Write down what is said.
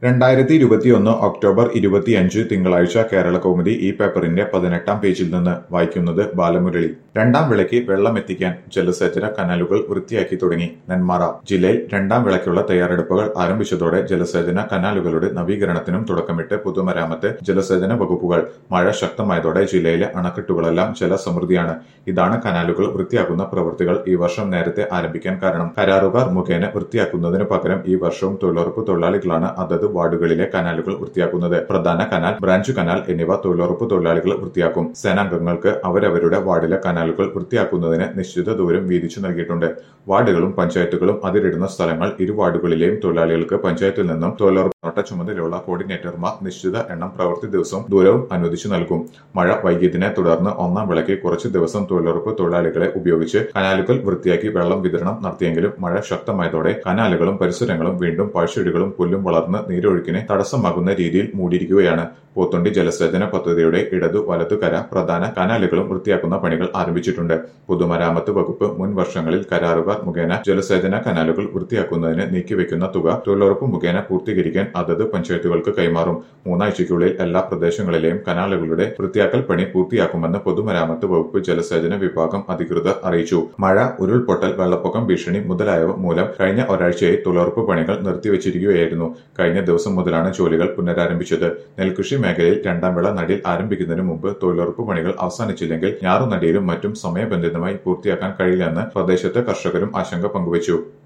രണ്ടായിരത്തി ഇരുപത്തിയൊന്ന് ഒക്ടോബർ ഇരുപത്തിയഞ്ച് തിങ്കളാഴ്ച കേരള കൗമുദി ഈ പേപ്പറിന്റെ പതിനെട്ടാം പേജിൽ നിന്ന് വായിക്കുന്നത് ബാലമുരളി രണ്ടാം വിളയ്ക്ക് വെള്ളമെത്തിക്കാൻ ജലസേചന കനാലുകൾ വൃത്തിയാക്കി തുടങ്ങി നെന്മാറ ജില്ലയിൽ രണ്ടാം വിളയ്ക്കുള്ള തയ്യാറെടുപ്പുകൾ ആരംഭിച്ചതോടെ ജലസേചന കനാലുകളുടെ നവീകരണത്തിനും തുടക്കമിട്ട് പൊതുമരാമത്ത് ജലസേചന വകുപ്പുകൾ മഴ ശക്തമായതോടെ ജില്ലയിലെ അണക്കെട്ടുകളെല്ലാം ജലസമൃദ്ധിയാണ് ഇതാണ് കനാലുകൾ വൃത്തിയാക്കുന്ന പ്രവൃത്തികൾ ഈ വർഷം നേരത്തെ ആരംഭിക്കാൻ കാരണം കരാറുകാർ മുഖേന വൃത്തിയാക്കുന്നതിനു പകരം ഈ വർഷവും തൊഴിലുറപ്പ് തൊഴിലാളികളാണ് അതത് വാർഡുകളിലെ കനാലുകൾ വൃത്തിയാക്കുന്നത് പ്രധാന കനാൽ ബ്രാഞ്ച് കനാൽ എന്നിവ തൊഴിലുറപ്പ് തൊഴിലാളികൾ വൃത്തിയാക്കും സേനാംഗങ്ങൾക്ക് അവരവരുടെ വാർഡിലെ കനാലുകൾ വൃത്തിയാക്കുന്നതിന് നിശ്ചിത ദൂരം വീതിച്ചു നൽകിയിട്ടുണ്ട് വാർഡുകളും പഞ്ചായത്തുകളും അതിരിടുന്ന സ്ഥലങ്ങൾ ഇരു വാർഡുകളിലെയും തൊഴിലാളികൾക്ക് പഞ്ചായത്തിൽ നിന്നും തൊഴിലുറപ്പ് നോട്ട ചുമതലയുള്ള കോർഡിനേറ്റർമാർ നിശ്ചിത എണ്ണം പ്രവൃത്തി ദിവസവും ദൂരവും അനുവദിച്ചു നൽകും മഴ വൈകിയതിനെ തുടർന്ന് ഒന്നാം വിളയ്ക്ക് കുറച്ച് ദിവസം തൊഴിലുറപ്പ് തൊഴിലാളികളെ ഉപയോഗിച്ച് കനാലുകൾ വൃത്തിയാക്കി വെള്ളം വിതരണം നടത്തിയെങ്കിലും മഴ ശക്തമായതോടെ കനാലുകളും പരിസരങ്ങളും വീണ്ടും പാഴ്ചെടികളും പുല്ലും വളർന്ന് നീരൊഴുക്കിന് തടസ്സമാകുന്ന രീതിയിൽ മൂടിയിരിക്കുകയാണ് പോത്തുണ്ടി ജലസേചന പദ്ധതിയുടെ ഇടതു വലതുകര പ്രധാന കനാലുകളും വൃത്തിയാക്കുന്ന പണികൾ ആരംഭിച്ചിട്ടുണ്ട് പൊതുമരാമത്ത് വകുപ്പ് മുൻ വർഷങ്ങളിൽ കരാറുകാർ മുഖേന ജലസേചന കനാലുകൾ വൃത്തിയാക്കുന്നതിന് നീക്കിവെക്കുന്ന തുക തൊഴിലുറപ്പ് മുഖേന പൂർത്തീകരിക്കാൻ അതത് പഞ്ചായത്തുകൾക്ക് കൈമാറും മൂന്നാഴ്ചയ്ക്കുള്ളിൽ എല്ലാ പ്രദേശങ്ങളിലെയും കനാലുകളുടെ വൃത്തിയാക്കൽ പണി പൂർത്തിയാക്കുമെന്ന് പൊതുമരാമത്ത് വകുപ്പ് ജലസേചന വിഭാഗം അധികൃതർ അറിയിച്ചു മഴ ഉരുൾപൊട്ടൽ വെള്ളപ്പൊക്കം ഭീഷണി മുതലായവ മൂലം കഴിഞ്ഞ ഒരാഴ്ചയായി തൊഴിലുറപ്പ് പണികൾ നിർത്തിവച്ചിരിക്കുകയായിരുന്നു കഴിഞ്ഞ ദിവസം മുതലാണ് ജോലികൾ പുനരാരംഭിച്ചത് നെൽകൃഷി മേഖലയിൽ രണ്ടാം വിള നടിയിൽ ആരംഭിക്കുന്നതിന് മുമ്പ് തൊഴിലുറപ്പ് പണികൾ അവസാനിച്ചില്ലെങ്കിൽ ഞാറുനടിയിലും മറ്റും സമയബന്ധിതമായി പൂർത്തിയാക്കാൻ കഴിയില്ലെന്ന് പ്രദേശത്തെ കർഷകരും ആശങ്ക പങ്കുവച്ചു